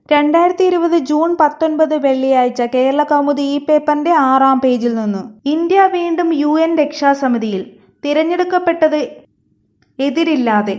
രണ്ടായിരത്തി ഇരുപത് ജൂൺ പത്തൊൻപത് വെള്ളിയാഴ്ച കേരളകൗമുദി ഈ പേപ്പറിന്റെ ആറാം പേജിൽ നിന്ന് ഇന്ത്യ വീണ്ടും യു എൻ രക്ഷാസമിതിയിൽ തിരഞ്ഞെടുക്കപ്പെട്ടത് എതിരില്ലാതെ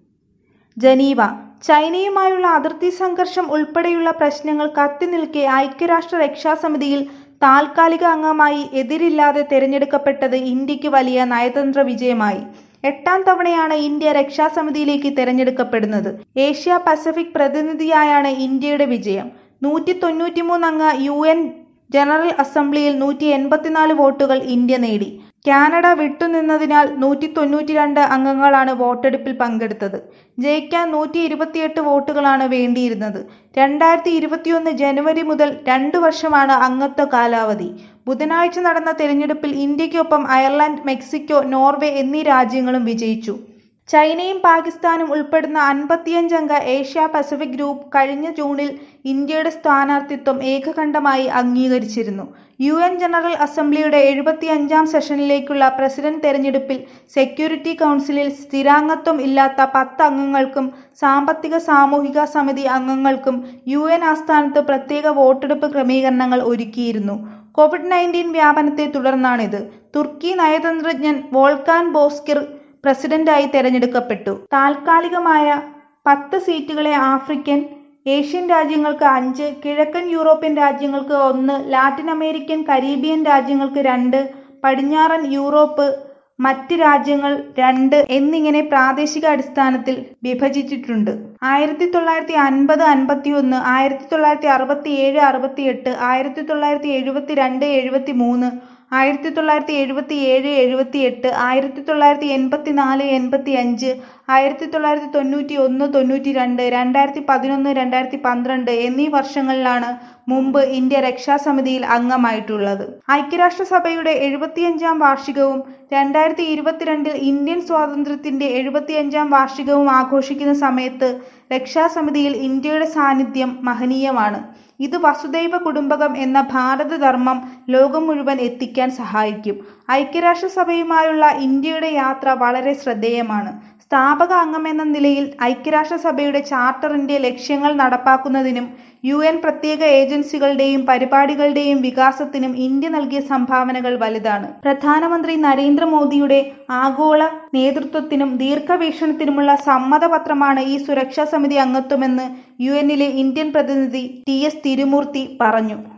ജനീവ ചൈനയുമായുള്ള അതിർത്തി സംഘർഷം ഉൾപ്പെടെയുള്ള പ്രശ്നങ്ങൾ കത്തിനിൽക്കെ ഐക്യരാഷ്ട്ര രക്ഷാസമിതിയിൽ താൽക്കാലിക അംഗമായി എതിരില്ലാതെ തിരഞ്ഞെടുക്കപ്പെട്ടത് ഇന്ത്യക്ക് വലിയ നയതന്ത്ര വിജയമായി എട്ടാം തവണയാണ് ഇന്ത്യ രക്ഷാസമിതിയിലേക്ക് തിരഞ്ഞെടുക്കപ്പെടുന്നത് ഏഷ്യ പസഫിക് പ്രതിനിധിയായാണ് ഇന്ത്യയുടെ വിജയം നൂറ്റി തൊണ്ണൂറ്റിമൂന്ന് അംഗ യു എൻ ജനറൽ അസംബ്ലിയിൽ നൂറ്റി എൺപത്തിനാല് വോട്ടുകൾ ഇന്ത്യ നേടി കാനഡ വിട്ടുനിന്നതിനാൽ നൂറ്റി തൊണ്ണൂറ്റിരണ്ട് അംഗങ്ങളാണ് വോട്ടെടുപ്പിൽ പങ്കെടുത്തത് ജയിക്കാൻ നൂറ്റി ഇരുപത്തിയെട്ട് വോട്ടുകളാണ് വേണ്ടിയിരുന്നത് രണ്ടായിരത്തി ഇരുപത്തിയൊന്ന് ജനുവരി മുതൽ രണ്ടു വർഷമാണ് അംഗത്വ കാലാവധി ബുധനാഴ്ച നടന്ന തെരഞ്ഞെടുപ്പിൽ ഇന്ത്യക്കൊപ്പം അയർലൻഡ് മെക്സിക്കോ നോർവേ എന്നീ രാജ്യങ്ങളും വിജയിച്ചു ചൈനയും പാകിസ്ഥാനും ഉൾപ്പെടുന്ന അൻപത്തിയഞ്ചംഗ ഏഷ്യ പസഫിക് ഗ്രൂപ്പ് കഴിഞ്ഞ ജൂണിൽ ഇന്ത്യയുടെ സ്ഥാനാർത്ഥിത്വം ഏകകണ്ഠമായി അംഗീകരിച്ചിരുന്നു യു എൻ ജനറൽ അസംബ്ലിയുടെ എഴുപത്തിയഞ്ചാം സെഷനിലേക്കുള്ള പ്രസിഡന്റ് തെരഞ്ഞെടുപ്പിൽ സെക്യൂരിറ്റി കൗൺസിലിൽ സ്ഥിരാംഗത്വം ഇല്ലാത്ത പത്ത് അംഗങ്ങൾക്കും സാമ്പത്തിക സാമൂഹിക സമിതി അംഗങ്ങൾക്കും യു എൻ ആസ്ഥാനത്ത് പ്രത്യേക വോട്ടെടുപ്പ് ക്രമീകരണങ്ങൾ ഒരുക്കിയിരുന്നു കോവിഡ് നയൻറ്റീൻ വ്യാപനത്തെ തുടർന്നാണിത് തുർക്കി നയതന്ത്രജ്ഞൻ വോൾക്കാൻ ബോസ്കിർ പ്രസിഡന്റായി തെരഞ്ഞെടുക്കപ്പെട്ടു താൽക്കാലികമായ പത്ത് സീറ്റുകളെ ആഫ്രിക്കൻ ഏഷ്യൻ രാജ്യങ്ങൾക്ക് അഞ്ച് കിഴക്കൻ യൂറോപ്യൻ രാജ്യങ്ങൾക്ക് ഒന്ന് ലാറ്റിൻ അമേരിക്കൻ കരീബിയൻ രാജ്യങ്ങൾക്ക് രണ്ട് പടിഞ്ഞാറൻ യൂറോപ്പ് മറ്റ് രാജ്യങ്ങൾ രണ്ട് എന്നിങ്ങനെ പ്രാദേശിക അടിസ്ഥാനത്തിൽ വിഭജിച്ചിട്ടുണ്ട് ആയിരത്തി തൊള്ളായിരത്തി അൻപത് അൻപത്തി ഒന്ന് ആയിരത്തി തൊള്ളായിരത്തി അറുപത്തി ഏഴ് അറുപത്തി എട്ട് ആയിരത്തി തൊള്ളായിരത്തി എഴുപത്തി രണ്ട് എഴുപത്തി മൂന്ന് ആയിരത്തി തൊള്ളായിരത്തി എഴുപത്തി ഏഴ് എഴുപത്തി എട്ട് ആയിരത്തി തൊള്ളായിരത്തി എൺപത്തി നാല് എൺപത്തി അഞ്ച് ആയിരത്തി തൊള്ളായിരത്തി തൊണ്ണൂറ്റി ഒന്ന് തൊണ്ണൂറ്റി രണ്ട് രണ്ടായിരത്തി പതിനൊന്ന് രണ്ടായിരത്തി പന്ത്രണ്ട് എന്നീ വർഷങ്ങളിലാണ് മുമ്പ് ഇന്ത്യ രക്ഷാസമിതിയിൽ അംഗമായിട്ടുള്ളത് ഐക്യരാഷ്ട്രസഭയുടെ എഴുപത്തിയഞ്ചാം വാർഷികവും രണ്ടായിരത്തി ഇരുപത്തിരണ്ടിൽ ഇന്ത്യൻ സ്വാതന്ത്ര്യത്തിന്റെ എഴുപത്തിയഞ്ചാം വാർഷികവും ആഘോഷിക്കുന്ന സമയത്ത് രക്ഷാസമിതിയിൽ ഇന്ത്യയുടെ സാന്നിധ്യം മഹനീയമാണ് ഇത് വസുദൈവ കുടുംബകം എന്ന ഭാരതധർമ്മം ലോകം മുഴുവൻ എത്തിക്കാൻ സഹായിക്കും ഐക്യരാഷ്ട്രസഭയുമായുള്ള ഇന്ത്യയുടെ യാത്ര വളരെ ശ്രദ്ധേയമാണ് സ്ഥാപക അംഗമെന്ന നിലയിൽ ഐക്യരാഷ്ട്രസഭയുടെ ചാർട്ടറിന്റെ ലക്ഷ്യങ്ങൾ നടപ്പാക്കുന്നതിനും യു എൻ പ്രത്യേക ഏജൻസികളുടെയും പരിപാടികളുടെയും വികാസത്തിനും ഇന്ത്യ നൽകിയ സംഭാവനകൾ വലുതാണ് പ്രധാനമന്ത്രി നരേന്ദ്രമോദിയുടെ ആഗോള നേതൃത്വത്തിനും ദീർഘവീക്ഷണത്തിനുമുള്ള സമ്മതപത്രമാണ് ഈ സുരക്ഷാ സമിതി അംഗത്വമെന്ന് യു എന്നിലെ ഇന്ത്യൻ പ്രതിനിധി ടി എസ് തിരുമൂർത്തി പറഞ്ഞു